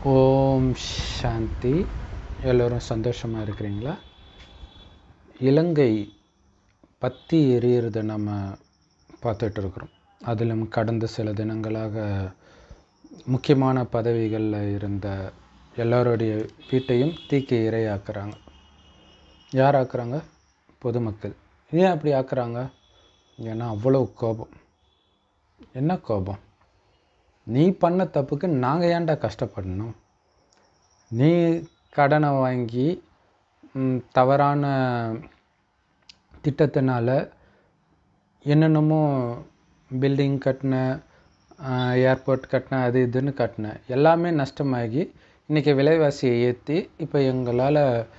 ஓம் சாந்தி எல்லோரும் சந்தோஷமாக இருக்கிறீங்களா இலங்கை பற்றி எரியிறத நம்ம பார்த்துட்டு இருக்கிறோம் அதிலும் கடந்த சில தினங்களாக முக்கியமான பதவிகளில் இருந்த எல்லோருடைய வீட்டையும் தீக்கு இரையாக்குறாங்க யார் ஆக்குறாங்க பொதுமக்கள் ஏன் அப்படி ஆக்குறாங்க ஏன்னா அவ்வளோ கோபம் என்ன கோபம் நீ பண்ண தப்புக்கு நாங்கள் ஏன்டா கஷ்டப்படணும் நீ கடனை வாங்கி ம், தவறான திட்டத்தினால என்னென்னமோ பில்டிங் கட்டின ஏர்போர்ட் கட்டின அது இதுன்னு கட்டின எல்லாமே நஷ்டமாகி இன்றைக்கி விலைவாசியை ஏற்றி இப்போ எங்களால்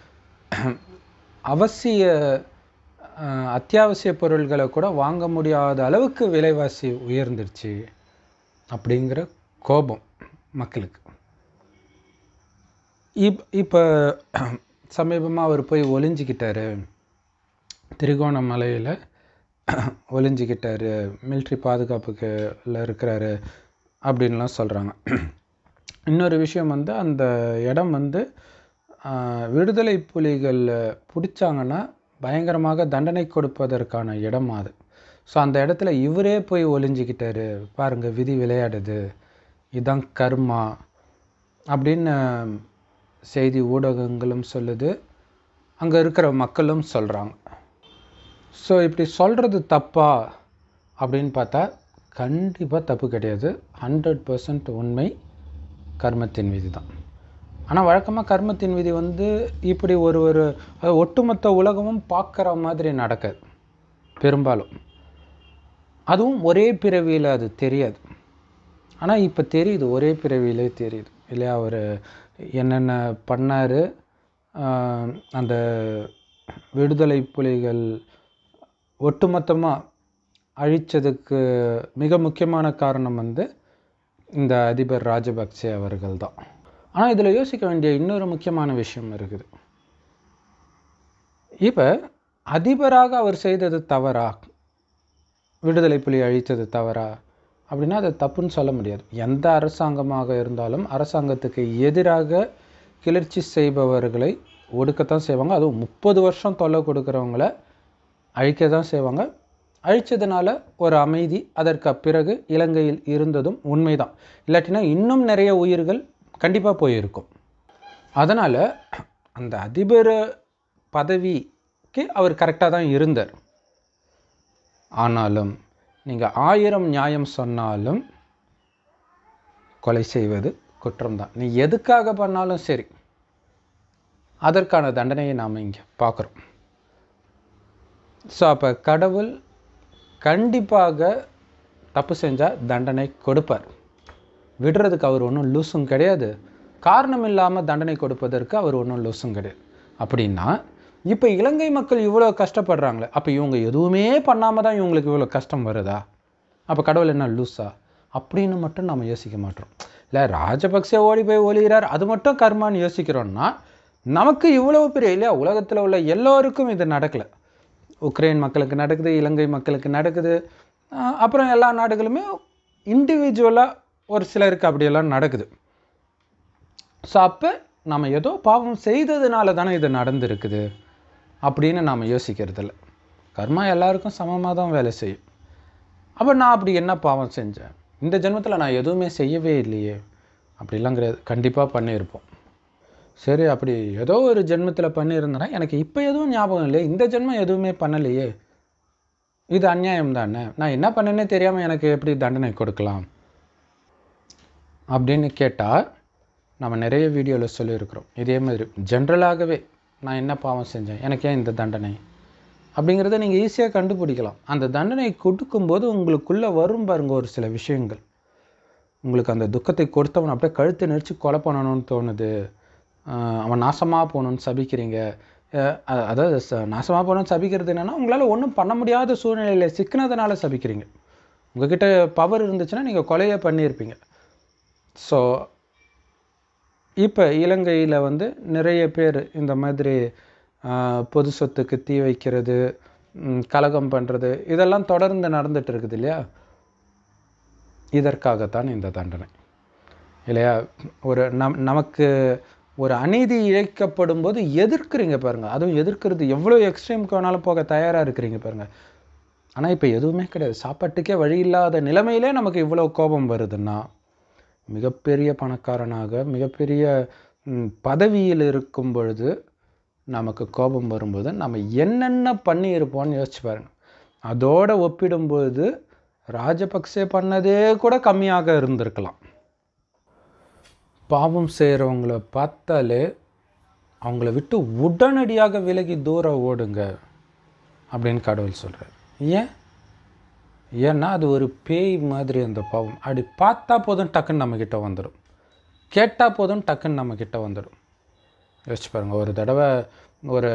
அவசிய அஹ், அத்தியாவசிய பொருள்களை கூட வாங்க முடியாத அளவுக்கு விலைவாசி உயர்ந்துருச்சு அப்படிங்கிற கோபம் மக்களுக்கு இப் இப்போ சமீபமாக அவர் போய் ஒளிஞ்சிக்கிட்டாரு திருகோணமலையில் ஒளிஞ்சிக்கிட்டாரு மிலிட்ரி பாதுகாப்புக்குள்ள இருக்கிறாரு அப்படின்லாம் சொல்கிறாங்க இன்னொரு விஷயம் வந்து அந்த இடம் வந்து ஆஹ், விடுதலை புலிகள் பிடிச்சாங்கன்னா பயங்கரமாக தண்டனை கொடுப்பதற்கான இடம் அது ஸோ அந்த இடத்துல இவரே போய் ஒளிஞ்சிக்கிட்டாரு பாருங்க விதி விளையாடுது இதான் கர்மா அப்படின்னு செய்தி ஊடகங்களும் சொல்லுது அங்கே இருக்கிற மக்களும் சொல்கிறாங்க ஸோ இப்படி சொல்கிறது தப்பா அப்படின்னு பார்த்தா கண்டிப்பாக தப்பு கிடையாது ஹண்ட்ரட் பர்சன்ட் உண்மை கர்மத்தின் விதி தான் ஆனால் வழக்கமாக கர்மத்தின் விதி வந்து இப்படி ஒரு ஒரு அதாவது ஒட்டுமொத்த உலகமும் பார்க்குற மாதிரி நடக்காது பெரும்பாலும் அதுவும் ஒரே பிறவியில் அது தெரியாது ஆனால் இப்போ தெரியுது ஒரே பிறவியிலே தெரியுது இல்லையா அவர் என்னென்ன பண்ணார் அந்த விடுதலை புலிகள் ஒட்டுமொத்தமாக அழித்ததுக்கு மிக முக்கியமான காரணம் வந்து இந்த அதிபர் ராஜபக்சே அவர்கள் தான் ஆனால் இதில் யோசிக்க வேண்டிய இன்னொரு முக்கியமான விஷயம் இருக்குது இப்போ அதிபராக அவர் செய்தது தவறா விடுதலை புலி அழித்தது தவறா அப்படின்னா அது தப்புன்னு சொல்ல முடியாது எந்த அரசாங்கமாக இருந்தாலும் அரசாங்கத்துக்கு எதிராக கிளர்ச்சி செய்பவர்களை ஒடுக்கத்தான் செய்வாங்க அதுவும் முப்பது வருஷம் தொல்லை கொடுக்குறவங்கள அழிக்க தான் செய்வாங்க அழிச்சதுனால ஒரு அமைதி அதற்கு பிறகு இலங்கையில் இருந்ததும் உண்மைதான் இல்லாட்டினா இன்னும் நிறைய உயிர்கள் கண்டிப்பாக போயிருக்கும் அதனால் அந்த அதிபர் பதவிக்கு அவர் கரெக்டாக தான் இருந்தார் ஆனாலும் நீங்கள் ஆயிரம் நியாயம் சொன்னாலும் கொலை செய்வது குற்றம்தான் நீ எதுக்காக பண்ணாலும் சரி அதற்கான தண்டனையை நாம் இங்கே பார்க்குறோம் ஸோ அப்போ கடவுள் கண்டிப்பாக தப்பு செஞ்சால் தண்டனை கொடுப்பார் விடுறதுக்கு அவர் ஒன்றும் லூசும் கிடையாது காரணம் இல்லாமல் தண்டனை கொடுப்பதற்கு அவர் ஒன்றும் லூசும் கிடையாது அப்படின்னா இப்போ இலங்கை மக்கள் இவ்வளோ கஷ்டப்படுறாங்களே அப்போ இவங்க எதுவுமே பண்ணாமல் தான் இவங்களுக்கு இவ்வளோ கஷ்டம் வருதா அப்போ கடவுள் என்ன லூஸா அப்படின்னு மட்டும் நம்ம யோசிக்க மாட்டோம் இல்லை ராஜபக்சே ஓடி போய் ஒளிகிறார் அது மட்டும் கர்மான்னு யோசிக்கிறோம்னா நமக்கு இவ்வளவு பெரிய இல்லையா உலகத்தில் உள்ள எல்லோருக்கும் இது நடக்கலை உக்ரைன் மக்களுக்கு நடக்குது இலங்கை மக்களுக்கு நடக்குது ஆஹ் அப்புறம் எல்லா நாடுகளுமே இண்டிவிஜுவலாக ஒரு சிலருக்கு அப்படியெல்லாம் நடக்குது ஸோ அப்போ நம்ம ஏதோ பாவம் செய்ததுனால தானே இது நடந்திருக்குது அப்படின்னு நாம் யோசிக்கிறதில்ல கர்மா எல்லாருக்கும் சமமாக தான் வேலை செய்யும் அப்போ நான் அப்படி என்ன பாவம் செஞ்சேன் இந்த ஜென்மத்தில் நான் எதுவுமே செய்யவே இல்லையே அப்படிலாம் கிடையாது கண்டிப்பாக பண்ணியிருப்போம் சரி அப்படி ஏதோ ஒரு ஜென்மத்தில் பண்ணியிருந்தேன்னா எனக்கு இப்போ எதுவும் ஞாபகம் இல்லையே இந்த ஜென்மம் எதுவுமே பண்ணலையே இது அநியாயம் தானே நான் என்ன பண்ணேனே தெரியாமல் எனக்கு எப்படி தண்டனை கொடுக்கலாம் அப்படின்னு கேட்டால் நம்ம நிறைய வீடியோவில் சொல்லியிருக்கிறோம் இதே மாதிரி ஜென்ரலாகவே நான் என்ன பாவம் செஞ்சேன் எனக்கு ஏன் இந்த தண்டனை அப்படிங்கிறத நீங்கள் ஈஸியாக கண்டுபிடிக்கலாம் அந்த தண்டனை கொடுக்கும்போது உங்களுக்குள்ளே வரும் பாருங்க ஒரு சில விஷயங்கள் உங்களுக்கு அந்த துக்கத்தை கொடுத்தவன் அப்படியே கழுத்தை நெரிச்சு கொலை பண்ணணும்னு தோணுது ஆஹ் அவன் நாசமாக போகணும்னு சபிக்கிறீங்க அஹ் அ- அதாவது ச- நாசமாக போகணும்னு சபிக்கிறது என்னென்னா உங்களால் ஒன்றும் பண்ண முடியாத சூழ்நிலையில் சிக்கினதுனால சபிக்கிறீங்க உங்ககிட்ட பவர் இருந்துச்சுன்னா நீங்கள் கொலையே பண்ணியிருப்பீங்க ஸோ இப்போ இலங்கையில் வந்து நிறைய பேர் இந்த மாதிரி ஆஹ், பொது சொத்துக்கு தீ வைக்கிறது ம், கலகம் பண்ணுறது இதெல்லாம் தொடர்ந்து நடந்துட்டு இருக்குது இல்லையா இதற்காகத்தான் இந்த தண்டனை இல்லையா ஒரு நம் நமக்கு ஒரு அநீதி இழைக்கப்படும் போது எதிர்க்கிறீங்க பாருங்க அதுவும் எதிர்க்கிறது எவ்வளோ எக்ஸ்ட்ரீமுக்கு வேணாலும் போக தயாராக இருக்கிறீங்க பாருங்க ஆனால் இப்போ எதுவுமே கிடையாது சாப்பாட்டுக்கே வழி இல்லாத நிலைமையிலே நமக்கு இவ்வளோ கோபம் வருதுன்னா மிகப்பெரிய பணக்காரனாக மிகப்பெரிய ம், பதவியில் இருக்கும் பொழுது நமக்கு கோபம் வரும்போது நம்ம என்னென்ன பண்ணியிருப்போம்னு யோசிச்சு பாருங்க அதோட ஒப்பிடும்போது ராஜபக்சே பண்ணதே கூட கம்மியாக இருந்திருக்கலாம் பாவம் செய்கிறவங்கள பார்த்தாலே அவங்கள விட்டு உடனடியாக விலகி தூரம் ஓடுங்க அப்படின்னு கடவுள் சொல்கிறார் ஏன் ஏன்னா அது ஒரு பேய் மாதிரி அந்த பாவம் அப்படி பார்த்தா போதும் டக்குன்னு நம்மக்கிட்ட வந்துடும் கேட்டால் போதும் டக்குன்னு நம்மக்கிட்ட வந்துடும் யோசிச்சு பாருங்கள் ஒரு தடவை ஒரு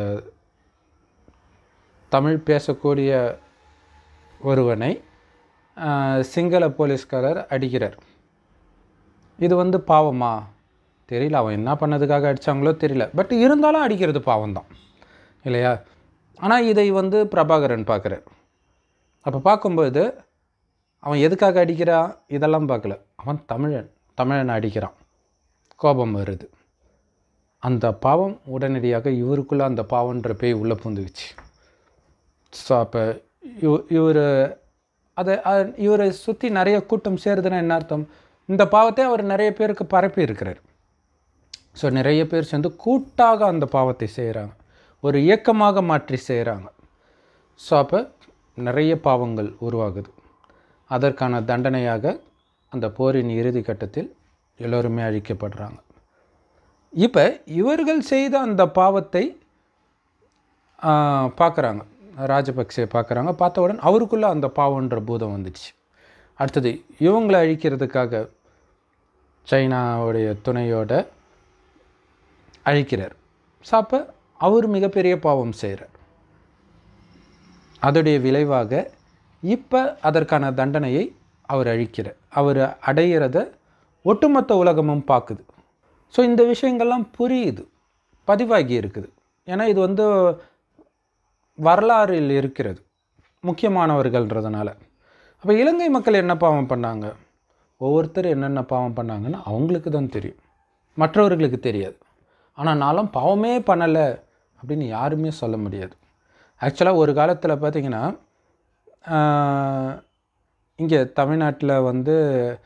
தமிழ் பேசக்கூடிய ஒருவனை ஆஹ், சிங்கள போலீஸ்காரர் அடிக்கிறார் இது வந்து பாவமா தெரியல அவன் என்ன பண்ணதுக்காக அடித்தாங்களோ தெரியல பட் இருந்தாலும் அடிக்கிறது பாவம்தான் இல்லையா ஆனால் இதை வந்து பிரபாகரன் பார்க்குறார் அப்போ பார்க்கும்போது அவன் எதுக்காக அடிக்கிறான் இதெல்லாம் பார்க்கல அவன் தமிழன் தமிழன் அடிக்கிறான் கோபம் வருது அந்த பாவம் உடனடியாக இவருக்குள்ளே அந்த பாவன்ற பேய் உள்ளே பூந்துக்குச்சு ஸோ அப்போ இவ இவர் அதை இவரை சுற்றி நிறைய கூட்டம் சேருதுன்னா என்ன அர்த்தம் இந்த பாவத்தை அவர் நிறைய பேருக்கு பரப்பி இருக்கிறார் ஸோ நிறைய பேர் சேர்ந்து கூட்டாக அந்த பாவத்தை செய்கிறாங்க ஒரு இயக்கமாக மாற்றி செய்கிறாங்க ஸோ அப்போ நிறைய பாவங்கள் உருவாகுது அதற்கான தண்டனையாக அந்த போரின் இறுதி கட்டத்தில் எல்லோருமே அழிக்கப்படுறாங்க இப்போ இவர்கள் செய்த அந்த பாவத்தை பார்க்குறாங்க ராஜபக்சே பார்க்குறாங்க பார்த்த உடனே அவருக்குள்ளே அந்த பாவன்ற பூதம் வந்துச்சு அடுத்தது இவங்களை அழிக்கிறதுக்காக சைனாவுடைய துணையோட அழிக்கிறார் ஸோ அப்போ அவர் மிகப்பெரிய பாவம் செய்கிறார் அதோடைய விளைவாக இப்போ அதற்கான தண்டனையை அவர் அழிக்கிறார் அவர் அடையிறத ஒட்டுமொத்த உலகமும் பார்க்குது ஸோ இந்த விஷயங்கள்லாம் புரியுது பதிவாகி இருக்குது ஏன்னா இது வந்து வரலாறில் இருக்கிறது முக்கியமானவர்கள்ன்றதுனால அப்போ இலங்கை மக்கள் என்ன பாவம் பண்ணாங்க ஒவ்வொருத்தர் என்னென்ன பாவம் பண்ணாங்கன்னு அவங்களுக்கு தான் தெரியும் மற்றவர்களுக்கு தெரியாது ஆனால் நான்லாம் பாவமே பண்ணலை அப்படின்னு யாருமே சொல்ல முடியாது ஆக்சுவலாக ஒரு காலத்தில் பார்த்தீங்கன்னா இங்கே தமிழ்நாட்டில் வந்து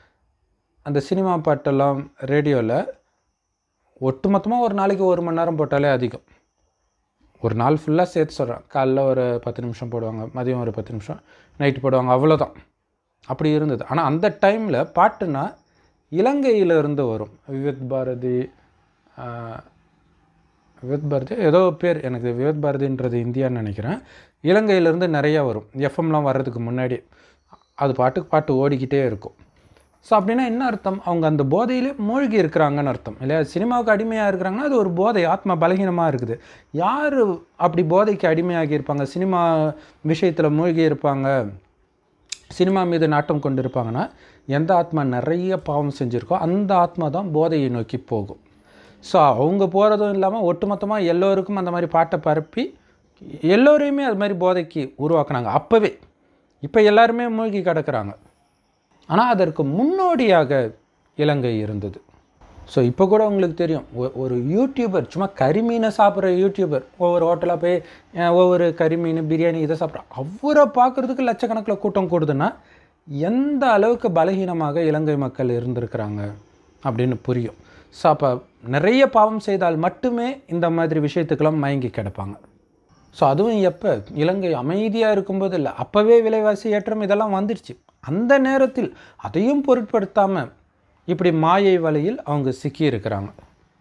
அந்த சினிமா பாட்டெல்லாம் ரேடியோவில் ஒட்டுமொத்தமாக ஒரு நாளைக்கு ஒரு மணி நேரம் போட்டாலே அதிகம் ஒரு நாள் ஃபுல்லாக சேர்த்து சொல்கிறேன் காலைல ஒரு பத்து நிமிஷம் போடுவாங்க மதியம் ஒரு பத்து நிமிஷம் நைட்டு போடுவாங்க அவ்வளோதான் அப்படி இருந்தது ஆனால் அந்த டைமில் பாட்டுனா இலங்கையில இருந்து வரும் விவேத் பாரதி ஆஹ், விவேத் பாரதி ஏதோ பேர் எனக்கு விவேத் பாரதின்றது இந்தியான்னு நினைக்கிறேன் இலங்கையிலேருந்து நிறையா வரும் எஃப்எம்லாம் வர்றதுக்கு முன்னாடி அது பாட்டுக்கு பாட்டு ஓடிக்கிட்டே இருக்கும் ஸோ அப்படின்னா என்ன அர்த்தம் அவங்க அந்த போதையிலே மூழ்கி இருக்கிறாங்கன்னு அர்த்தம் இல்லையா சினிமாவுக்கு அடிமையாக இருக்கிறாங்கன்னா அது ஒரு போதை ஆத்மா பலகீனமாக இருக்குது யார் அப்படி போதைக்கு அடிமையாகி இருப்பாங்க சினிமா விஷயத்தில் மூழ்கி இருப்பாங்க சினிமா மீது நாட்டம் கொண்டு இருப்பாங்கன்னா எந்த ஆத்மா நிறைய பாவம் செஞ்சுருக்கோ அந்த ஆத்மா தான் போதையை நோக்கி போகும் ஸோ அவங்க போகிறதும் இல்லாமல் ஒட்டுமொத்தமாக எல்லோருக்கும் அந்த மாதிரி பாட்டை பரப்பி எல்லோரையுமே அது மாதிரி போதைக்கு உருவாக்குனாங்க அப்போவே இப்போ எல்லாருமே மூழ்கி கிடக்குறாங்க ஆனால் அதற்கு முன்னோடியாக இலங்கை இருந்தது ஸோ இப்போ கூட உங்களுக்கு தெரியும் ஒ- ஒரு யூடியூபர் சும்மா கறிமீனை சாப்பிட்ற யூடியூபர் ஒவ்வொரு ஹோட்டலாக போய் அஹ், ஒவ்வொரு கறிமீன் பிரியாணி இதை சாப்பிட்ற அவரை பார்க்குறதுக்கு லட்சக்கணக்கில் கூட்டம் கூடுதுன்னா எந்த அளவுக்கு பலகீனமாக இலங்கை மக்கள் இருந்திருக்கிறாங்க அப்படின்னு புரியும் ஸோ அப்போ நிறைய பாவம் செய்தால் மட்டுமே இந்த மாதிரி விஷயத்துக்கெல்லாம் மயங்கி கிடப்பாங்க ஸோ அதுவும் எப்போ இலங்கை அமைதியாக இருக்கும்போது இல்லை அப்போவே விலைவாசி ஏற்றம் இதெல்லாம் வந்துடுச்சு அந்த நேரத்தில் அதையும் பொருட்படுத்தாமல் இப்படி மாயை வலையில் அவங்க சிக்கி இருக்கிறாங்க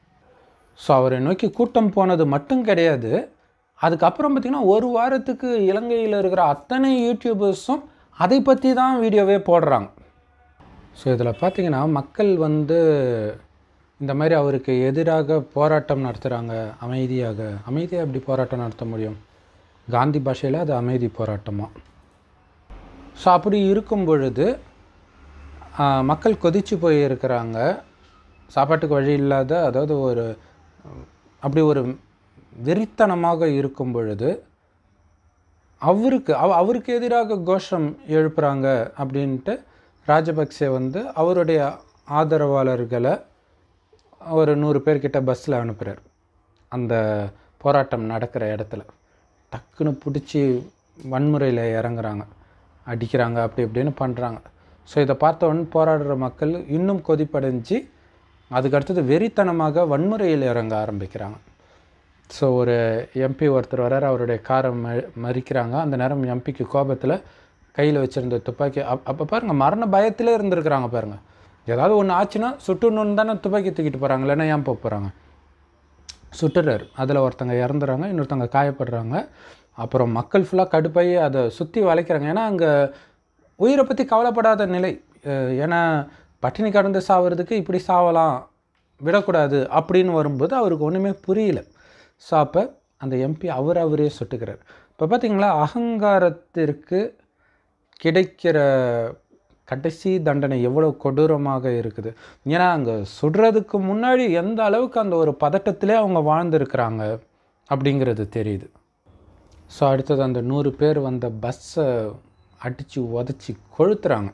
ஸோ அவரை நோக்கி கூட்டம் போனது மட்டும் கிடையாது அதுக்கப்புறம் பார்த்திங்கன்னா ஒரு வாரத்துக்கு இலங்கையில் இருக்கிற அத்தனை யூடியூபர்ஸும் அதை பற்றி தான் வீடியோவே போடுறாங்க ஸோ இதில் பார்த்தீங்கன்னா மக்கள் வந்து இந்த மாதிரி அவருக்கு எதிராக போராட்டம் நடத்துகிறாங்க அமைதியாக அமைதியாக எப்படி போராட்டம் நடத்த முடியும் காந்தி பாஷையில் அது அமைதி போராட்டமாக ஸோ அப்படி இருக்கும் பொழுது ஆஹ், மக்கள் கொதிச்சு போய் இருக்கிறாங்க சாப்பாட்டுக்கு வழி இல்லாத அதாவது ஒரு அப்படி ஒரு வெறித்தனமாக இருக்கும் பொழுது அவருக்கு அவ அவருக்கு எதிராக கோஷம் எழுப்புறாங்க அப்படின்ட்டு ராஜபக்சே வந்து அவருடைய ஆதரவாளர்களை ஒரு நூறு பேர்கிட்ட பஸ்ஸில் அனுப்புகிறார் அந்த போராட்டம் நடக்கிற இடத்துல டக்குன்னு பிடிச்சி வன்முறையில் இறங்குறாங்க அடிக்கிறாங்க அப்படி இப்படின்னு பண்ணுறாங்க ஸோ இதை பார்த்த உடனே போராடுற மக்கள் இன்னும் கொதிப்படைஞ்சு அதுக்கு அடுத்தது வெறித்தனமாக வன்முறையில் இறங்க ஆரம்பிக்கிறாங்க ஸோ ஒரு எம்பி ஒருத்தர் வரார் அவருடைய காரை ம மறிக்கிறாங்க அந்த நேரம் எம்பிக்கு கோபத்தில் கையில் வச்சுருந்த துப்பாக்கி அப் அப்போ பாருங்கள் மரண பயத்திலே இருந்திருக்கிறாங்க பாருங்கள் ஏதாவது ஒன்று ஆச்சுன்னா சுட்டுணுன்னு தானே துப்பாக்கி தூக்கிட்டு போகிறாங்க இல்லைன்னா ஏன் போக போகிறாங்க சுட்டுறாரு அதில் ஒருத்தங்க இறந்துறாங்க இன்னொருத்தங்க காயப்படுறாங்க அப்புறம் மக்கள் ஃபுல்லாக கடுப்பாகி அதை சுற்றி வளைக்கிறாங்க ஏன்னா அங்கே உயிரை பற்றி கவலைப்படாத நிலை அஹ் ஏன்னா பட்டினி கடந்து சாவறதுக்கு இப்படி சாவலாம் விடக்கூடாது அப்படின்னு வரும்போது அவருக்கு ஒன்றுமே புரியல ஸோ அப்போ அந்த எம்பி அவர் அவரே சுட்டுக்கிறார் இப்போ பார்த்தீங்களா அகங்காரத்திற்கு கிடைக்கிற கடைசி தண்டனை எவ்வளோ கொடூரமாக இருக்குது ஏன்னா அங்கே சுடுறதுக்கு முன்னாடி எந்த அளவுக்கு அந்த ஒரு பதட்டத்திலே அவங்க வாழ்ந்துருக்கிறாங்க அப்படிங்கிறது தெரியுது ஸோ அடுத்தது அந்த நூறு பேர் வந்த பஸ்ஸை அடித்து உதச்சி கொளுத்துறாங்க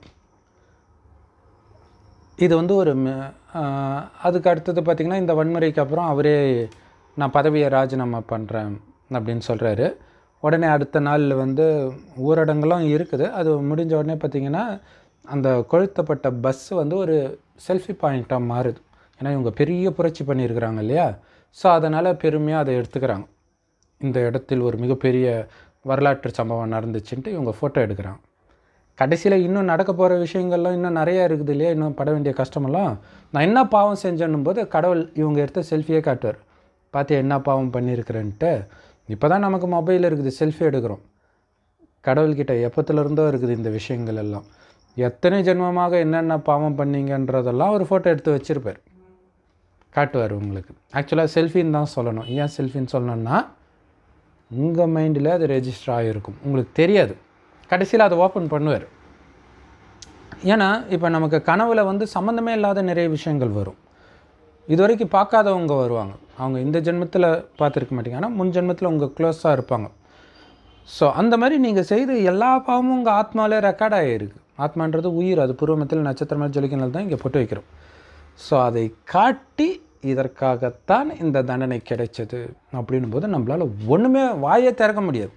இது வந்து ஒரு ம- ஆஹ் அதுக்கு அடுத்தது பார்த்திங்கன்னா இந்த வன்முறைக்கு அப்புறம் அவரே நான் பதவியை ராஜினாமா பண்ணுறேன் அப்படின்னு சொல்கிறாரு உடனே அடுத்த நாளில் வந்து ஊரடங்கெல்லாம் இருக்குது அது முடிஞ்ச உடனே பார்த்திங்கன்னா அந்த கொளுத்தப்பட்ட பஸ் வந்து ஒரு செல்ஃபி பாயிண்ட்டாக மாறுது ஏன்னா இவங்க பெரிய புரட்சி பண்ணியிருக்கிறாங்க இல்லையா ஸோ அதனால் பெருமையாக அதை எடுத்துக்கிறாங்க இந்த இடத்தில் ஒரு மிகப்பெரிய வரலாற்று சம்பவம் நடந்துச்சுன்ட்டு இவங்க ஃபோட்டோ எடுக்கிறாங்க கடைசியில் இன்னும் நடக்க போகிற விஷயங்கள்லாம் இன்னும் நிறையா இருக்குது இல்லையா இன்னும் பட வேண்டிய கஷ்டமெல்லாம் நான் என்ன பாவம் செஞ்சேன்னும் போது கடவுள் இவங்க எடுத்த செல்ஃபியே காட்டுவார் பார்த்து என்ன பாவம் பண்ணியிருக்கிறேன்ட்டு இப்போ தான் நமக்கு மொபைல் இருக்குது செல்ஃபி எடுக்கிறோம் கடவுள்கிட்ட எப்பத்துலேருந்தோ இருக்குது இந்த விஷயங்கள் எல்லாம் எத்தனை ஜென்மமாக என்னென்ன பாவம் பண்ணீங்கன்றதெல்லாம் ஒரு ஃபோட்டோ எடுத்து வச்சுருப்பார் காட்டுவார் உங்களுக்கு ஆக்சுவலாக செல்ஃபின்னு தான் சொல்லணும் ஏன் செல்ஃபின்னு சொல்லணும்னா உங்கள் மைண்டில் அது ரெஜிஸ்டர் ஆகிருக்கும் உங்களுக்கு தெரியாது கடைசியில் அதை ஓப்பன் பண்ணுவார் ஏன்னா இப்போ நமக்கு கனவுல வந்து சம்மந்தமே இல்லாத நிறைய விஷயங்கள் வரும் இது வரைக்கும் பார்க்காதவங்க வருவாங்க அவங்க இந்த ஜென்மத்தில் பார்த்துருக்க மாட்டீங்க ஆனால் முன் ஜென்மத்தில் உங்கள் க்ளோஸாக இருப்பாங்க ஸோ அந்த மாதிரி நீங்கள் செய்த எல்லா பாவமும் உங்கள் ஆத்மாவிலே ரெக்கார்ட் ஆகிருக்கு ஆத்மான்றது உயிர் அது பூர்வமத்தில் நட்சத்திரமாக ஜொலிக்கினால் தான் இங்கே போட்டு வைக்கிறோம் ஸோ அதை காட்டி இதற்காகத்தான் இந்த தண்டனை கிடைச்சது அப்படின்னும் போது நம்மளால் ஒன்றுமே வாயே திறக்க முடியாது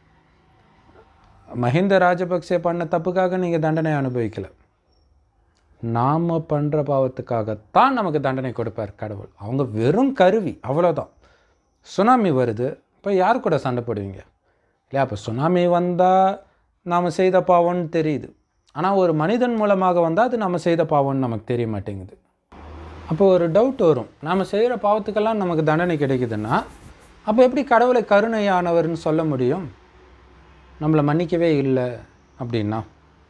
மஹிந்த ராஜபக்சே பண்ண தப்புக்காக நீங்கள் தண்டனை அனுபவிக்கல நாம் பண்ணுற பாவத்துக்காகத்தான் நமக்கு தண்டனை கொடுப்பார் கடவுள் அவங்க வெறும் கருவி அவ்வளோதான் சுனாமி வருது இப்போ யார் கூட சண்டை போடுவீங்க இல்லையா அப்போ சுனாமி வந்தால் நாம் செய்த பாவம்னு தெரியுது ஆனால் ஒரு மனிதன் மூலமாக வந்தால் அது நம்ம செய்த பாவம்னு நமக்கு தெரிய மாட்டேங்குது அப்போ ஒரு டவுட் வரும் நாம் செய்கிற பாவத்துக்கெல்லாம் நமக்கு தண்டனை கிடைக்குதுன்னா அப்போ எப்படி கடவுளை கருணையானவர்னு சொல்ல முடியும் நம்மளை மன்னிக்கவே இல்லை அப்படின்னா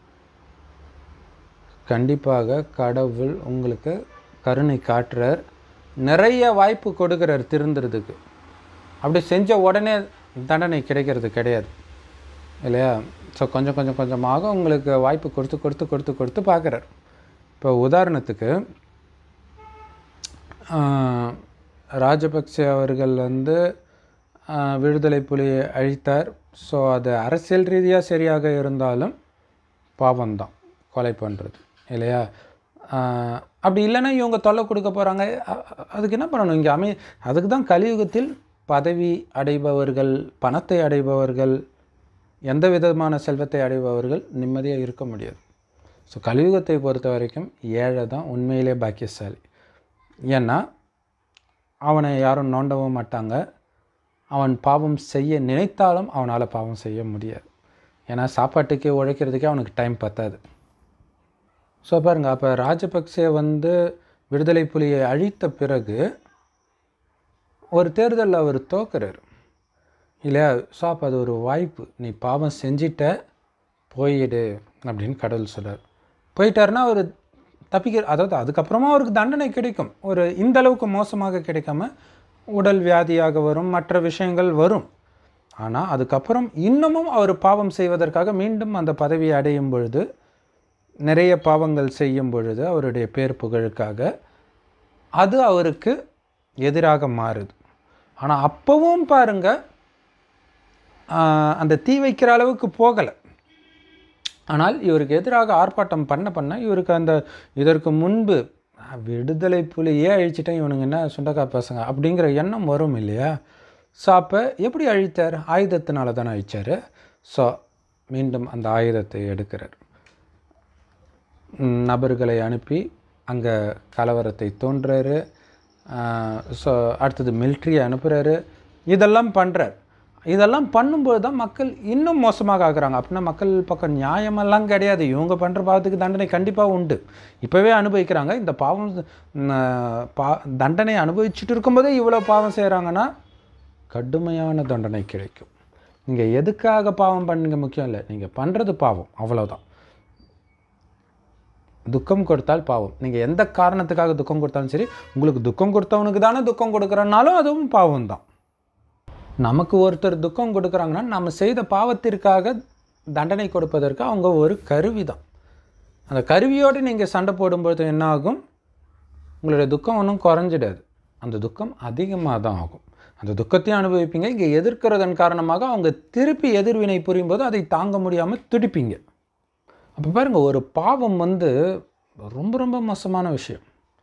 கண்டிப்பாக கடவுள் உங்களுக்கு கருணை காட்டுறார் நிறைய வாய்ப்பு கொடுக்குறார் திருந்துறதுக்கு அப்படி செஞ்ச உடனே தண்டனை கிடைக்கிறது கிடையாது இல்லையா ஸோ கொஞ்சம் கொஞ்சம் கொஞ்சமாக உங்களுக்கு வாய்ப்பு கொடுத்து கொடுத்து கொடுத்து கொடுத்து பார்க்குறார் இப்போ உதாரணத்துக்கு ஆஹ், ராஜபக்சே அவர்கள் வந்து ஆஹ், விடுதலை புலியை அழித்தார் ஸோ அது அரசியல் ரீதியாக சரியாக இருந்தாலும் பாவம்தான் கொலை பண்ணுறது இல்லையா ஆஹ், அப்படி இல்லைன்னா இவங்க தொல்லை கொடுக்க போகிறாங்க அதுக்கு என்ன பண்ணணும் இங்கே அமை அதுக்கு தான் கலியுகத்தில் பதவி அடைபவர்கள் பணத்தை அடைபவர்கள் எந்த விதமான செல்வத்தை அடைபவர்கள் நிம்மதியாக இருக்க முடியாது ஸோ கலியுகத்தை பொறுத்த வரைக்கும் ஏழை தான் உண்மையிலே பாக்கியசாலி ஏன்னா அவனை யாரும் நோண்டவும் மாட்டாங்க அவன் பாவம் செய்ய நினைத்தாலும் அவனால் பாவம் செய்ய முடியாது ஏன்னா சாப்பாட்டுக்கு உழைக்கிறதுக்கே அவனுக்கு டைம் பத்தாது ஸோ பாருங்கள் அப்போ ராஜபக்சே வந்து விடுதலை புலியை அழித்த பிறகு ஒரு தேர்தலில் அவர் தோக்குறாரு இல்லையா ஸோ அப்போ அது ஒரு வாய்ப்பு நீ பாவம் செஞ்சிட்ட போயிடு அப்படின்னு கடவுள் சொல்றார் போயிட்டாருன்னா அவர் தப்பிக்க அதாவது அதுக்கப்புறமா அவருக்கு தண்டனை கிடைக்கும் ஒரு இந்த அளவுக்கு மோசமாக கிடைக்காம உடல் வியாதியாக வரும் மற்ற விஷயங்கள் வரும் ஆனால் அதுக்கப்புறம் இன்னமும் அவர் பாவம் செய்வதற்காக மீண்டும் அந்த பதவியை அடையும் பொழுது நிறைய பாவங்கள் செய்யும் பொழுது அவருடைய பேர் புகழுக்காக அது அவருக்கு எதிராக மாறுது ஆனால் அப்போவும் பாருங்க ஆஹ், அந்த தீ வைக்கிற அளவுக்கு போகலை ஆனால் இவருக்கு எதிராக ஆர்ப்பாட்டம் பண்ண பண்ண இவருக்கு அந்த இதற்கு முன்பு "ஆ, விடுதலை புலியே அழிச்சிட்டேன் இவனுங்க என்ன சுண்டக்கா பசங்க அப்படிங்கிற எண்ணம் வரும் இல்லையா ஸோ அப்போ எப்படி அழித்தார் ஆயுதத்தினால தானே அழிச்சார் ஸோ மீண்டும் அந்த ஆயுதத்தை எடுக்கிறார் ம், நபர்களை அனுப்பி அங்கே கலவரத்தை தோன்றாரு ஸோ அடுத்தது மிலிட்ரியை அனுப்புகிறாரு இதெல்லாம் பண்ணுறார் இதெல்லாம் பண்ணும்போது தான் மக்கள் இன்னும் மோசமாக ஆகுறாங்க அப்படின்னா மக்கள் பக்கம் நியாயமெல்லாம் கிடையாது இவங்க பண்ணுற பாவத்துக்கு தண்டனை கண்டிப்பாக உண்டு இப்போவே அனுபவிக்கிறாங்க இந்த பாவம் ம், பா தண்டனை அனுபவிச்சுட்டு இருக்கும்போதே இவ்வளோ பாவம் செய்கிறாங்கன்னா கடுமையான தண்டனை கிடைக்கும் நீங்கள் எதுக்காக பாவம் பண்ணுங்க முக்கியம் இல்லை நீங்கள் பண்ணுறது பாவம் அவ்வளோதான் துக்கம் கொடுத்தால் பாவம் நீங்கள் எந்த காரணத்துக்காக துக்கம் கொடுத்தாலும் சரி உங்களுக்கு துக்கம் கொடுத்தவனுக்கு தானே துக்கம் கொடுக்குறனாலும் அதுவும் பாவம் தான் நமக்கு ஒருத்தர் துக்கம் கொடுக்குறாங்கன்னா நம்ம செய்த பாவத்திற்காக தண்டனை கொடுப்பதற்கு அவங்க ஒரு கருவி தான் அந்த கருவியோடு நீங்கள் சண்டை போடும்போது என்ன ஆகும் உங்களுடைய துக்கம் ஒன்றும் குறைஞ்சிடாது அந்த துக்கம் அதிகமாக தான் ஆகும் அந்த துக்கத்தையும் அனுபவிப்பீங்க இங்கே எதிர்க்கிறதன் காரணமாக அவங்க திருப்பி எதிர்வினை புரியும்போது அதை தாங்க முடியாமல் துடிப்பீங்க அப்போ பாருங்கள் ஒரு பாவம் வந்து ரொம்ப ரொம்ப மோசமான விஷயம்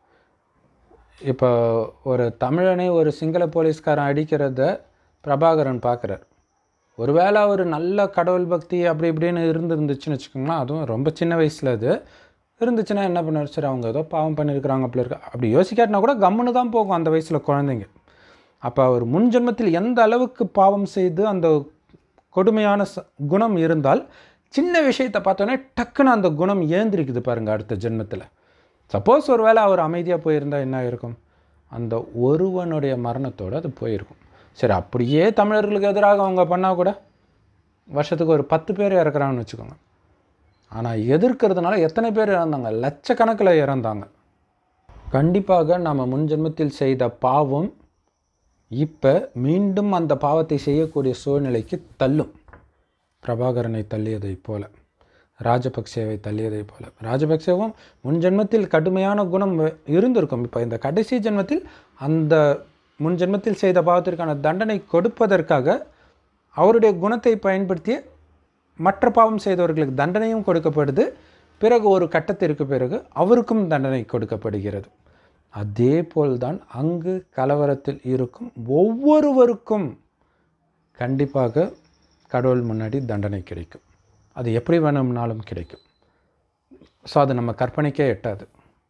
இப்போ ஒரு தமிழனை ஒரு சிங்கள போலீஸ்காரன் அடிக்கிறத பிரபாகரன் பார்க்குறார் ஒருவேளை அவர் நல்ல கடவுள் பக்தி அப்படி இப்படின்னு இருந்துருந்துச்சுன்னு வச்சுக்கோங்களேன் அதுவும் ரொம்ப சின்ன வயசில் அது இருந்துச்சுன்னா என்ன பண்ணுவார் சரி அவங்க ஏதோ பாவம் பண்ணியிருக்கிறாங்க அப்படி இருக்கா அப்படி யோசிக்காட்டினா கூட கம்முன்னு தான் போகும் அந்த வயசில் குழந்தைங்க அப்போ அவர் முன் ஜென்மத்தில் எந்த அளவுக்கு பாவம் செய்து அந்த கொடுமையான ச குணம் இருந்தால் சின்ன விஷயத்தை பார்த்தோன்னே டக்குன்னு அந்த குணம் ஏந்திரிக்குது பாருங்க அடுத்த ஜென்மத்தில் சப்போஸ் ஒரு வேளை அவர் அமைதியாக போயிருந்தா என்ன இருக்கும் அந்த ஒருவனுடைய மரணத்தோடு அது போயிருக்கும் சரி அப்படியே தமிழர்களுக்கு எதிராக அவங்க பண்ணால் கூட வருஷத்துக்கு ஒரு பத்து பேர் இறக்குறாங்கன்னு வச்சுக்கோங்க ஆனால் எதிர்க்கிறதுனால எத்தனை பேர் இறந்தாங்க லட்சக்கணக்கில் இறந்தாங்க கண்டிப்பாக நம்ம முன் ஜென்மத்தில் செய்த பாவம் இப்போ மீண்டும் அந்த பாவத்தை செய்யக்கூடிய சூழ்நிலைக்கு தள்ளும் பிரபாகரனை தள்ளியதைப் போல ராஜபக்சேவை தள்ளியதைப் போல ராஜபக்சேவும் முன் ஜென்மத்தில் கடுமையான குணம் வ- இருந்திருக்கும் இப்போ இந்த கடைசி ஜென்மத்தில் அந்த முன் ஜென்மத்தில் செய்த பாவத்திற்கான தண்டனை கொடுப்பதற்காக அவருடைய குணத்தை பயன்படுத்திய மற்ற பாவம் செய்தவர்களுக்கு தண்டனையும் கொடுக்கப்படுது பிறகு ஒரு கட்டத்திற்கு பிறகு அவருக்கும் தண்டனை கொடுக்கப்படுகிறது அதே போல்தான் அங்கு கலவரத்தில் இருக்கும் ஒவ்வொருவருக்கும் கண்டிப்பாக கடவுள் முன்னாடி தண்டனை கிடைக்கும் அது எப்படி வேணும்னாலும் கிடைக்கும் ஸோ அது நம்ம கற்பனைக்கே எட்டாது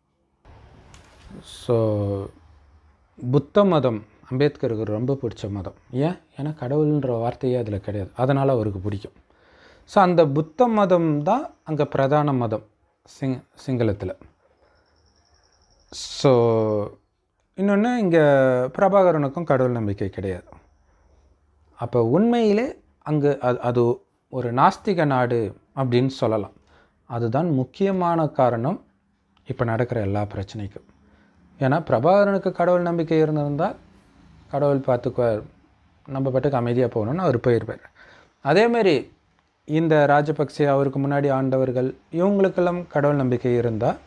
ஸோ புத்த மதம் அம்பேத்கருக்கு ரொம்ப பிடிச்ச மதம் ஏன் ஏன்னா கடவுள்ன்ற வார்த்தையே அதில் கிடையாது அதனால் அவருக்கு பிடிக்கும் ஸோ அந்த புத்த மதம் தான் அங்கே பிரதான மதம் சிங் சிங்களத்தில் ஸோ இன்னொன்று இங்கே பிரபாகரனுக்கும் கடவுள் நம்பிக்கை கிடையாது அப்போ உண்மையிலே அங்கு அது அது ஒரு நாஸ்திக நாடு அப்படின்னு சொல்லலாம் அதுதான் முக்கியமான காரணம் இப்போ நடக்கிற எல்லா பிரச்சனைக்கும் ஏன்னா பிரபாகரனுக்கு கடவுள் நம்பிக்கை இருந்திருந்தால் கடவுள் பார்த்துக்குவார் நம்ம பாட்டுக்கு அமைதியாக போகணும்னு அவர் போயிருப்பார் அதேமாரி இந்த ராஜபக்சே அவருக்கு முன்னாடி ஆண்டவர்கள் இவங்களுக்கெல்லாம் கடவுள் நம்பிக்கை இருந்தால்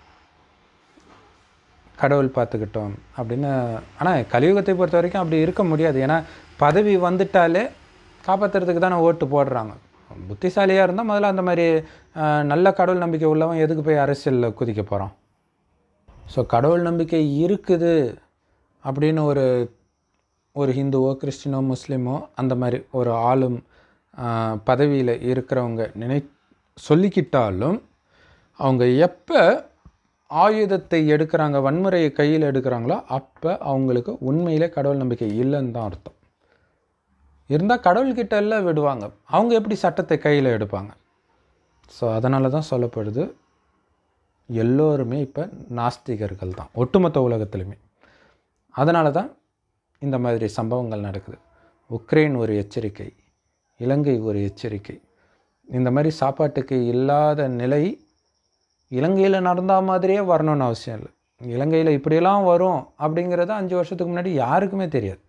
கடவுள் பார்த்துக்கிட்டோம் அப்படின்னு ஆனால் கலியுகத்தை பொறுத்த வரைக்கும் அப்படி இருக்க முடியாது ஏன்னா பதவி வந்துட்டாலே காப்பாற்றுறதுக்கு தானே ஓட்டு போடுறாங்க புத்திசாலியாக இருந்தால் முதல்ல அந்த மாதிரி அஹ், நல்ல கடவுள் நம்பிக்கை உள்ளவன் எதுக்கு போய் அரசியலில் குதிக்க போகிறான் ஸோ கடவுள் நம்பிக்கை இருக்குது அப்படின்னு ஒரு ஒரு ஹிந்துவோ கிறிஸ்டினோ முஸ்லீமோ அந்த மாதிரி ஒரு ஆளும் பதவியில் இருக்கிறவங்க நினை சொல்லிக்கிட்டாலும் அவங்க எப்போ ஆயுதத்தை எடுக்கிறாங்க வன்முறையை கையில் எடுக்கிறாங்களோ அப்போ அவங்களுக்கு உண்மையிலே கடவுள் நம்பிக்கை இல்லைன்னு தான் அர்த்தம் இருந்தால் கடவுள்கிட்ட எல்லாம் விடுவாங்க அவங்க எப்படி சட்டத்தை கையில் எடுப்பாங்க ஸோ அதனால தான் சொல்லப்படுது எல்லோருமே இப்போ நாஸ்திகர்கள் தான் ஒட்டுமொத்த உலகத்துலையுமே அதனால தான் இந்த மாதிரி சம்பவங்கள் நடக்குது உக்ரைன் ஒரு எச்சரிக்கை இலங்கை ஒரு எச்சரிக்கை இந்த மாதிரி சாப்பாட்டுக்கு இல்லாத நிலை இலங்கையில் நடந்த மாதிரியே வரணும்னு அவசியம் இல்லை இலங்கையில் இப்படியெல்லாம் வரும் அப்படிங்கிறது அஞ்சு வருஷத்துக்கு முன்னாடி யாருக்குமே தெரியாது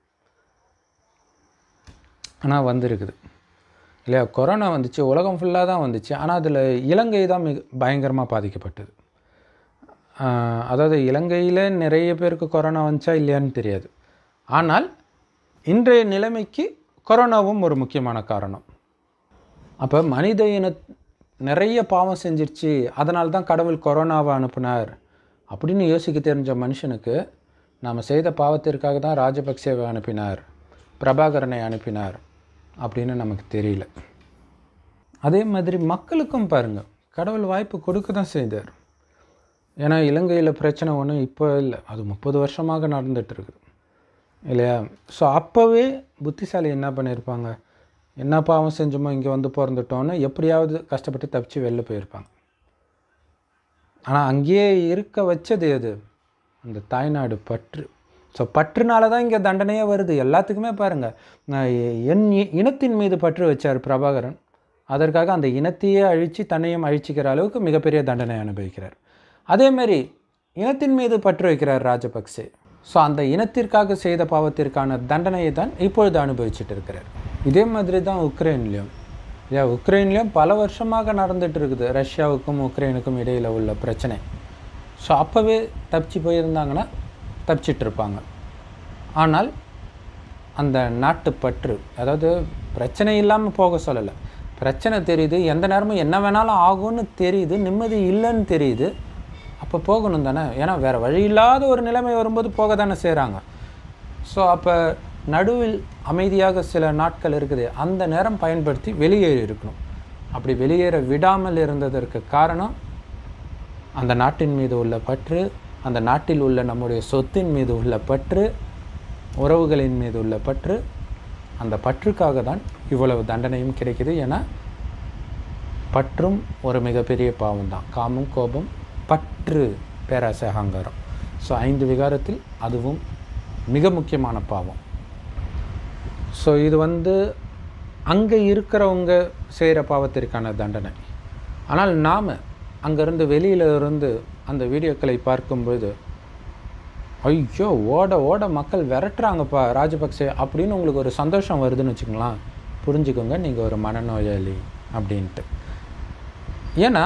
ஆனால் வந்திருக்குது இல்லையா கொரோனா வந்துச்சு உலகம் ஃபுல்லாக தான் வந்துச்சு ஆனால் அதில் இலங்கை தான் மிக பயங்கரமாக பாதிக்கப்பட்டது ஆஹ் அதாவது இலங்கையில் நிறைய பேருக்கு கொரோனா வந்துச்சா இல்லையான்னு தெரியாது ஆனால் இன்றைய நிலைமைக்கு கொரோனாவும் ஒரு முக்கியமான காரணம் அப்போ மனித இன நிறைய பாவம் செஞ்சிருச்சு அதனால தான் கடவுள் கொரோனாவை அனுப்புனார் அப்படின்னு யோசிக்க தெரிஞ்ச மனுஷனுக்கு நாம் செய்த பாவத்திற்காக தான் ராஜபக்சேவை அனுப்பினார் பிரபாகரனை அனுப்பினார் அப்படின்னு நமக்கு தெரியல அதே மாதிரி மக்களுக்கும் பாருங்கள் கடவுள் வாய்ப்பு கொடுக்க தான் செய்தார் ஏன்னா இலங்கையில் பிரச்சனை ஒன்றும் இப்போ இல்லை அது முப்பது வருஷமாக நடந்துட்டு இருக்குது இல்லையா ஸோ அப்போவே புத்திசாலி என்ன பண்ணியிருப்பாங்க என்ன பாவம் செஞ்சோமோ இங்கே வந்து பிறந்துட்டோன்னு எப்படியாவது கஷ்டப்பட்டு தப்பிச்சு வெளில போயிருப்பாங்க ஆனால் அங்கேயே இருக்க வச்சது எது அந்த தாய்நாடு பற்று ஸோ பற்றுனால தான் இங்கே தண்டனையே வருது எல்லாத்துக்குமே பாருங்கள் நான் எ- என் இ- இனத்தின் மீது பற்று வச்சார் பிரபாகரன் அதற்காக அந்த இனத்தையே அழித்து தன்னையும் அழிச்சிக்கிற அளவுக்கு மிகப்பெரிய தண்டனை அனுபவிக்கிறார் அதேமாரி இனத்தின் மீது பற்று வைக்கிறார் ராஜபக்சே ஸோ அந்த இனத்திற்காக செய்த பாவத்திற்கான தண்டனையை தான் இப்பொழுது அனுபவிச்சுட்டு இருக்கிறார் இதே மாதிரி தான் உக்ரைன்லேயும் இல்லையா உக்ரைன்லேயும் பல வருஷமாக நடந்துட்டு இருக்குது ரஷ்யாவுக்கும் உக்ரைனுக்கும் இடையில் உள்ள பிரச்சனை ஸோ அப்போவே தப்பிச்சு போயிருந்தாங்கன்னா தப்பிச்சிட்டு இருப்பாங்க ஆனால் அந்த நாட்டுப்பற்று அதாவது பிரச்சனை இல்லாமல் போக சொல்லலை பிரச்சனை தெரியுது எந்த நேரமும் என்ன வேணாலும் ஆகும்னு தெரியுது நிம்மதி இல்லைன்னு தெரியுது அப்போ போகணும் தானே ஏன்னா வேறு வழி இல்லாத ஒரு நிலைமை வரும்போது போக தானே செய்கிறாங்க ஸோ அப்போ நடுவில் அமைதியாக சில நாட்கள் இருக்குது அந்த நேரம் பயன்படுத்தி வெளியேறி இருக்கணும் அப்படி வெளியேற விடாமல் இருந்ததற்கு காரணம் அந்த நாட்டின் மீது உள்ள பற்று அந்த நாட்டில் உள்ள நம்முடைய சொத்தின் மீது உள்ள பற்று உறவுகளின் மீது உள்ள பற்று அந்த பற்றுக்காக தான் இவ்வளவு தண்டனையும் கிடைக்குது ஏன்னா பற்றும் ஒரு மிகப்பெரிய பாவம் தான் காமம் கோபம் பற்று பேராசை அகங்காரம் ஸோ ஐந்து விகாரத்தில் அதுவும் மிக முக்கியமான பாவம் ஸோ இது வந்து அங்கே இருக்கிறவங்க செய்கிற பாவத்திற்கான தண்டனை ஆனால் நாம் அங்கேருந்து வெளியில இருந்து அந்த வீடியோக்களை பார்க்கும்போது ஐயோ ஓட ஓட மக்கள் விரட்டுறாங்கப்பா ராஜபக்சே அப்படின்னு உங்களுக்கு ஒரு சந்தோஷம் வருதுன்னு வச்சுக்கோங்களேன் புரிஞ்சுக்கோங்க நீங்கள் ஒரு மனநோயாளி அப்படின்ட்டு ஏன்னா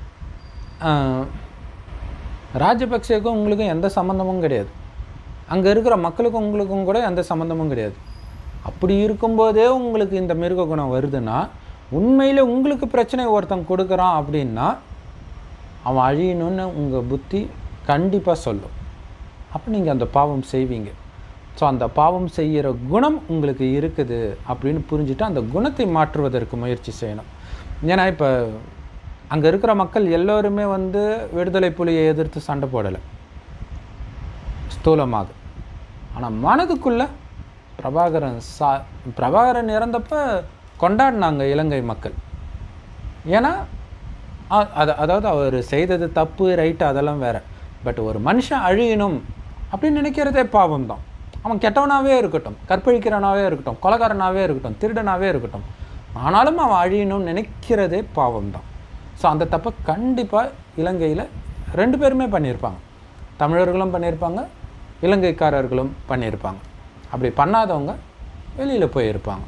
ஆஹ், ராஜபக்சேக்கும் உங்களுக்கும் எந்த சம்மந்தமும் கிடையாது அங்கே இருக்கிற மக்களுக்கும் உங்களுக்கும் கூட எந்த சம்மந்தமும் கிடையாது அப்படி இருக்கும்போதே உங்களுக்கு இந்த மிருக குணம் வருதுன்னா உண்மையில் உங்களுக்கு பிரச்சனை ஒருத்தன் கொடுக்குறான் அப்படின்னா அவன் அழியணும்னு உங்கள் புத்தி கண்டிப்பாக சொல்லும் அப்போ நீங்கள் அந்த பாவம் செய்வீங்க ஸோ அந்த பாவம் செய்கிற குணம் உங்களுக்கு இருக்குது அப்படின்னு புரிஞ்சுட்டு அந்த குணத்தை மாற்றுவதற்கு முயற்சி செய்யணும் ஏன்னா இப்போ அங்கே இருக்கிற மக்கள் எல்லோருமே வந்து விடுதலை புலியை எதிர்த்து சண்டை போடலை ஸ்தூலமாக ஆனால் மனதுக்குள்ள பிரபாகரன் சா பிரபாகரன் இறந்தப்ப கொண்டாடினாங்க இலங்கை மக்கள் ஏன்னா அ- அது அதாவது அவர் செய்தது தப்பு ரைட்டு அதெல்லாம் வேற பட் ஒரு மனுஷன் அழியணும் அப்படின்னு நினைக்கிறதே பாவம் தான் அவன் கெட்டவனாகவே இருக்கட்டும் கற்பழிக்கிறவனாகவே இருக்கட்டும் கொலைகாரனாகவே இருக்கட்டும் திருடனாகவே இருக்கட்டும் ஆனாலும் அவன் அழியணும்னு நினைக்கிறதே பாவம் தான் ஸோ அந்த தப்பை கண்டிப்பாக இலங்கையில் ரெண்டு பேருமே பண்ணியிருப்பாங்க தமிழர்களும் பண்ணியிருப்பாங்க இலங்கைக்காரர்களும் பண்ணியிருப்பாங்க அப்படி பண்ணாதவங்க வெளியில் போயிருப்பாங்க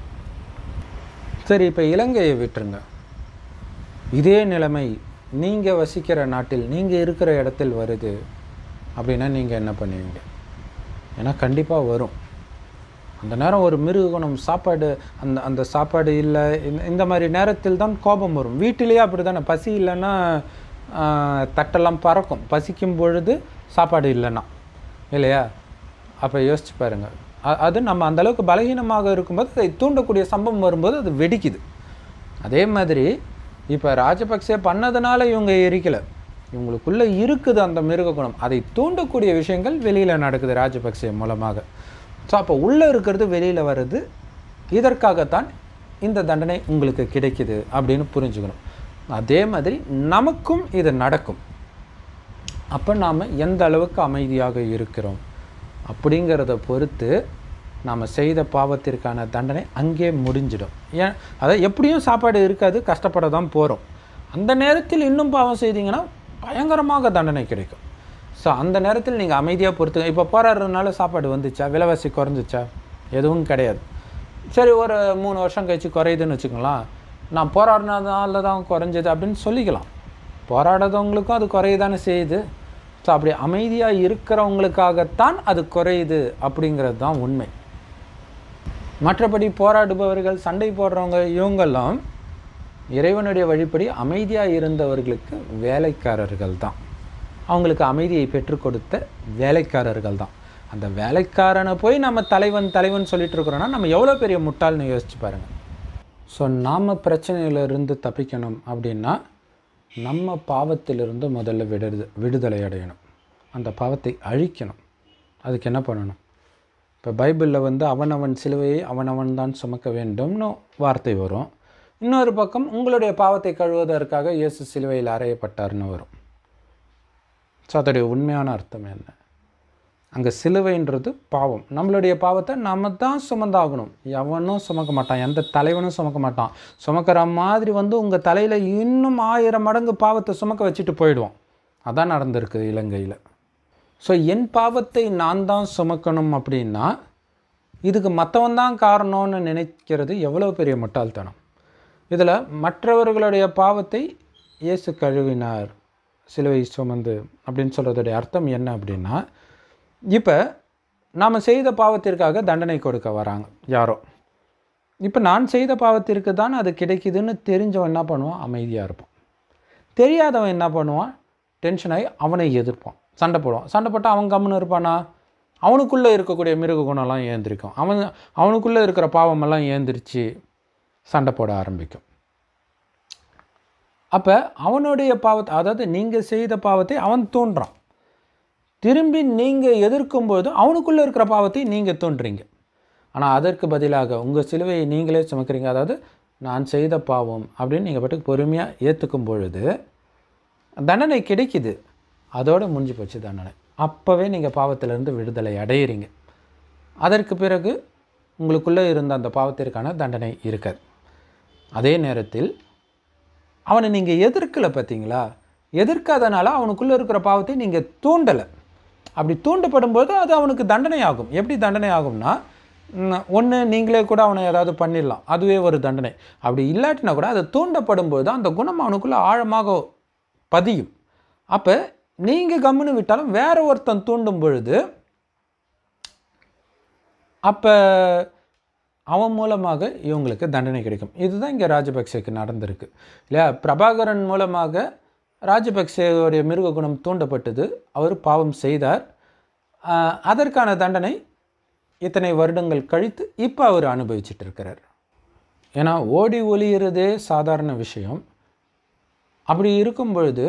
சரி இப்போ இலங்கையை விட்டுருங்க இதே நிலைமை நீங்கள் வசிக்கிற நாட்டில் நீங்கள் இருக்கிற இடத்தில் வருது அப்படின்னா நீங்கள் என்ன பண்ணுவீங்க ஏன்னா கண்டிப்பாக வரும் அந்த நேரம் ஒரு மிருக குணம் சாப்பாடு அந்த அந்த சாப்பாடு இல்லை இந்த இந்த மாதிரி நேரத்தில் தான் கோபம் வரும் வீட்டிலேயே அப்படி தானே பசி இல்லைன்னா ஆஹ், தட்டெல்லாம் பறக்கும் பசிக்கும் பொழுது சாப்பாடு இல்லைன்னா இல்லையா அப்போ யோசிச்சு பாருங்கள் அ- அது நம்ம அந்த அளவுக்கு பலகீனமாக இருக்கும்போது அதை தூண்டக்கூடிய சம்பவம் வரும்போது அது வெடிக்குது அதே மாதிரி இப்போ ராஜபக்சே பண்ணதுனால இவங்க எரிக்கலை இவங்களுக்குள்ளே இருக்குது அந்த மிருக குணம் அதை தூண்டக்கூடிய விஷயங்கள் வெளியில் நடக்குது ராஜபக்சே மூலமாக ஸோ அப்போ உள்ளே இருக்கிறது வெளியில் வருது இதற்காகத்தான் இந்த தண்டனை உங்களுக்கு கிடைக்குது அப்படின்னு புரிஞ்சுக்கணும் அதே மாதிரி நமக்கும் இது நடக்கும் அப்போ நாம் எந்த அளவுக்கு அமைதியாக இருக்கிறோம் அப்படிங்கிறத பொறுத்து நாம் செய்த பாவத்திற்கான தண்டனை அங்கே முடிஞ்சிடும் ஏன் அதாவது எப்படியும் சாப்பாடு இருக்காது கஷ்டப்பட தான் போகிறோம் அந்த நேரத்தில் இன்னும் பாவம் செய்தீங்கன்னா பயங்கரமாக தண்டனை கிடைக்கும் ஸோ அந்த நேரத்தில் நீங்கள் அமைதியாக பொறுத்து இப்போ போராடுறதுனால சாப்பாடு வந்துச்சா விலைவாசி குறைஞ்சிச்சா எதுவும் கிடையாது சரி ஒரு மூணு வருஷம் கழிச்சு குறையுதுன்னு வச்சுக்கலாம் நான் போராடினதுனால தான் குறைஞ்சது அப்படின்னு சொல்லிக்கலாம் போராடாதவங்களுக்கும் அது குறையுதானே செய்யுது ஸோ அப்படி அமைதியாக இருக்கிறவங்களுக்காகத்தான் அது குறையுது அப்படிங்கிறது தான் உண்மை மற்றபடி போராடுபவர்கள் சண்டை போடுறவங்க இவங்கெல்லாம் இறைவனுடைய வழிப்படி அமைதியாக இருந்தவர்களுக்கு வேலைக்காரர்கள் தான் அவங்களுக்கு அமைதியை பெற்றுக் கொடுத்த வேலைக்காரர்கள் தான் அந்த வேலைக்காரனை போய் நம்ம தலைவன் தலைவன் சொல்லிட்டு இருக்கிறோன்னா நம்ம எவ்வளோ பெரிய முட்டாள்னு யோசிச்சு பாருங்கள் ஸோ நாம் பிரச்சனையிலிருந்து தப்பிக்கணும் அப்படின்னா நம்ம பாவத்திலிருந்து முதல்ல விடுது விடுதலை அடையணும் அந்த பாவத்தை அழிக்கணும் அதுக்கு என்ன பண்ணணும் இப்போ பைபிளில் வந்து அவனவன் சிலுவையை அவனவன் தான் சுமக்க வேண்டும்னு வார்த்தை வரும் இன்னொரு பக்கம் உங்களுடைய பாவத்தை கழுவுவதற்காக இயேசு சிலுவையில் அறையப்பட்டார்னு வரும் ஸோ அதோடைய உண்மையான அர்த்தம் என்ன அங்கே சிலுவைன்றது பாவம் நம்மளுடைய பாவத்தை நம்ம தான் சுமந்தாகணும் எவனும் சுமக்க மாட்டான் எந்த தலைவனும் சுமக்க மாட்டான் சுமக்கிற மாதிரி வந்து உங்கள் தலையில் இன்னும் ஆயிரம் மடங்கு பாவத்தை சுமக்க வச்சுட்டு போயிடுவான் அதான் நடந்திருக்கு இலங்கையில் ஸோ என் பாவத்தை நான் தான் சுமக்கணும் அப்படின்னா இதுக்கு மற்றவன் தான் காரணம்னு நினைக்கிறது எவ்வளோ பெரிய முட்டாள்தனம் இதில் மற்றவர்களுடைய பாவத்தை இயேசு கழுவினார் சிலுவை சுமந்து அப்படின்னு சொல்கிறதுடைய அர்த்தம் என்ன அப்படின்னா இப்போ நாம் செய்த பாவத்திற்காக தண்டனை கொடுக்க வராங்க யாரோ இப்போ நான் செய்த பாவத்திற்கு தான் அது கிடைக்குதுன்னு தெரிஞ்சவன் என்ன பண்ணுவான் அமைதியாக இருப்பான் தெரியாதவன் என்ன பண்ணுவான் டென்ஷன் ஆகி அவனை எதிர்ப்பான் சண்டை போடுவான் சண்டை போட்டால் அவன் கம்முன்னு இருப்பானா அவனுக்குள்ளே இருக்கக்கூடிய மிருக குணம்லாம் ஏந்திரிக்கும் அவன் அவனுக்குள்ளே இருக்கிற பாவமெல்லாம் ஏந்திரிச்சு சண்டை போட ஆரம்பிக்கும் அப்போ அவனுடைய பாவத்தை அதாவது நீங்கள் செய்த பாவத்தை அவன் தூண்டுறான் திரும்பி நீங்கள் எதிர்க்கும்போது அவனுக்குள்ளே இருக்கிற பாவத்தை நீங்கள் தோன்றீங்க ஆனால் அதற்கு பதிலாக உங்கள் சிலுவையை நீங்களே சுமக்கிறீங்க அதாவது நான் செய்த பாவம் அப்படின்னு நீங்கள் பாட்டுக்கு பொறுமையாக ஏற்றுக்கும் பொழுது தண்டனை கிடைக்குது அதோடு முடிஞ்சு போச்சு தண்டனை அப்போவே நீங்கள் பாவத்திலிருந்து விடுதலை அடையிறீங்க அதற்கு பிறகு உங்களுக்குள்ளே இருந்த அந்த பாவத்திற்கான தண்டனை இருக்காது அதே நேரத்தில் அவனை நீங்கள் எதிர்க்கலை பார்த்தீங்களா எதிர்க்காதனால அவனுக்குள்ளே இருக்கிற பாவத்தை நீங்கள் தூண்டலை அப்படி தூண்டப்படும் போது அது அவனுக்கு தண்டனை ஆகும் எப்படி தண்டனை ஆகும்னா ஒன்று நீங்களே கூட அவனை ஏதாவது பண்ணிடலாம் அதுவே ஒரு தண்டனை அப்படி இல்லாட்டினா கூட அது தூண்டப்படும் போது அந்த குணம் அவனுக்குள்ளே ஆழமாக பதியும் அப்போ நீங்கள் கம்முன்னு விட்டாலும் வேற ஒருத்தன் தூண்டும் பொழுது அப்போ அவன் மூலமாக இவங்களுக்கு தண்டனை கிடைக்கும் இதுதான் இங்கே ராஜபக்சேக்கு நடந்திருக்கு இல்லையா பிரபாகரன் மூலமாக ராஜபக்சேவுடைய மிருக குணம் தூண்டப்பட்டது அவர் பாவம் செய்தார் ஆஹ் அதற்கான தண்டனை இத்தனை வருடங்கள் கழித்து இப்போ அவர் அனுபவிச்சுட்டு இருக்கிறார் ஏன்னா ஓடி ஒளியிறதே சாதாரண விஷயம் அப்படி இருக்கும் பொழுது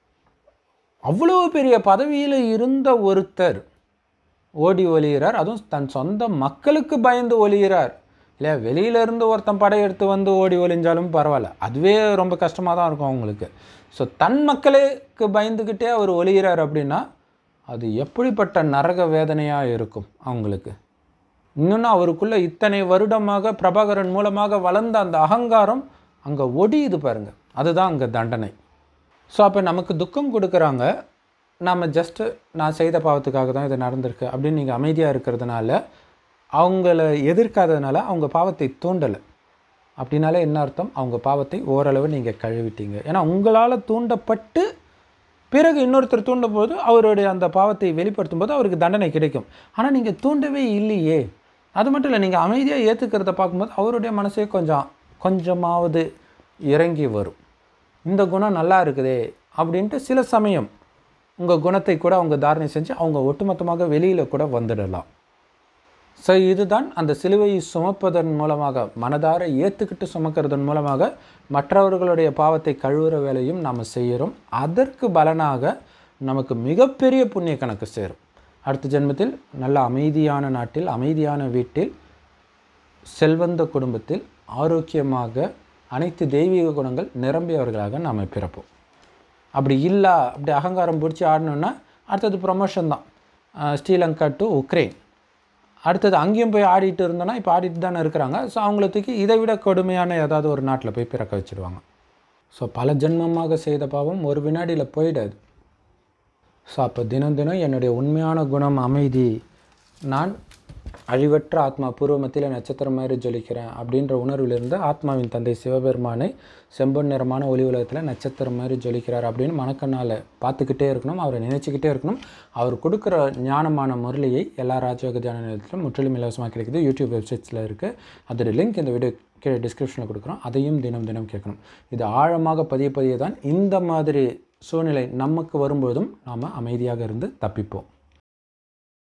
அவ்வளோ பெரிய பதவியில் இருந்த ஒருத்தர் ஓடி ஒளிகிறார் அதுவும் தன் சொந்த மக்களுக்கு பயந்து ஒளிகிறார் இல்லையா வெளியில இருந்து ஒருத்தன் படையெடுத்து வந்து ஓடி ஒளிஞ்சாலும் பரவாயில்ல அதுவே ரொம்ப கஷ்டமாக தான் இருக்கும் அவங்களுக்கு ஸோ தன் மக்களுக்கு பயந்துக்கிட்டே அவர் ஒளிகிறார் அப்படின்னா அது எப்படிப்பட்ட நரக வேதனையாக இருக்கும் அவங்களுக்கு இன்னொன்று அவருக்குள்ள இத்தனை வருடமாக பிரபாகரன் மூலமாக வளர்ந்த அந்த அகங்காரம் அங்கே ஒடியுது பாருங்க அதுதான் அங்கே தண்டனை ஸோ அப்போ நமக்கு துக்கம் கொடுக்குறாங்க நாம் ஜஸ்ட்டு நான் செய்த பாவத்துக்காக தான் இது நடந்திருக்கு அப்படின்னு நீங்கள் அமைதியாக இருக்கிறதுனால அவங்கள எதிர்க்காததுனால அவங்க பாவத்தை தூண்டலை அப்படின்னாலே என்ன அர்த்தம் அவங்க பாவத்தை ஓரளவு நீங்கள் கழுவிட்டீங்க ஏன்னா உங்களால் தூண்டப்பட்டு பிறகு இன்னொருத்தர் தூண்டும் போது அவருடைய அந்த பாவத்தை வெளிப்படுத்தும் போது அவருக்கு தண்டனை கிடைக்கும் ஆனால் நீங்கள் தூண்டவே இல்லையே அது மட்டும் இல்லை நீங்கள் அமைதியாக ஏற்றுக்கிறத பார்க்கும்போது அவருடைய மனசே கொஞ்சம் கொஞ்சமாவது இறங்கி வரும் இந்த குணம் நல்லா இருக்குதே அப்படின்ட்டு சில சமயம் உங்கள் குணத்தை கூட அவங்க தாரணை செஞ்சு அவங்க ஒட்டுமொத்தமாக வெளியில் கூட வந்துடலாம் ஸோ இதுதான் அந்த சிலுவையை சுமப்பதன் மூலமாக மனதார ஏற்றுக்கிட்டு சுமக்கிறதன் மூலமாக மற்றவர்களுடைய பாவத்தை கழுவுற வேலையும் நாம் செய்கிறோம் அதற்கு பலனாக நமக்கு மிகப்பெரிய புண்ணிய கணக்கு சேரும் அடுத்த ஜென்மத்தில் நல்ல அமைதியான நாட்டில் அமைதியான வீட்டில் செல்வந்த குடும்பத்தில் ஆரோக்கியமாக அனைத்து தெய்வீக குணங்கள் நிரம்பியவர்களாக நாம் பிறப்போம் அப்படி இல்லை அப்படி அகங்காரம் பிடிச்சி ஆடணுன்னா அடுத்தது ப்ரொமோஷன் தான் அஹ் ஸ்ரீலங்கா டு உக்ரைன் அடுத்தது அங்கேயும் போய் ஆடிட்டு இருந்தோன்னா இப்போ ஆடிட்டு தானே இருக்கிறாங்க ஸோ அவங்கள தூக்கி இதை விட கொடுமையான ஏதாவது ஒரு நாட்டில் போய் பிறக்க வச்சுடுவாங்க ஸோ பல ஜென்மமாக செய்த பாவம் ஒரு வினாடியில் போயிடாது ஸோ அப்போ தினம் தினம் என்னுடைய உண்மையான குணம் அமைதி நான் அழிவற்ற ஆத்மா பூர்வ மத்தியில் நட்சத்திரம் மாதிரி ஜொலிக்கிறேன் அப்படின்ற உணர்விலிருந்து ஆத்மாவின் தந்தை சிவபெருமானை செம்பொன் நிறமான ஒளி உலகத்தில் நட்சத்திரம் மாதிரி ஜொலிக்கிறார் அப்படின்னு மனக்கண்ணால் பார்த்துக்கிட்டே இருக்கணும் அவரை நினைச்சுக்கிட்டே இருக்கணும் அவர் கொடுக்குற ஞானமான முரளியை எல்லா ராஜயோக தியான நிலையத்திலும் முற்றிலும் இலவசமாக கிடைக்குது யூடியூப் வெப்சைட்ஸில் இருக்குது அதோட லிங்க் இந்த வீடியோ கீழே டிஸ்கிரிப்ஷனில் கொடுக்குறோம் அதையும் தினம் தினம் கேட்கணும் இது ஆழமாக பதிய பதிய தான் இந்த மாதிரி சூழ்நிலை நமக்கு வரும்பொழுதும் நாம் அமைதியாக இருந்து தப்பிப்போம்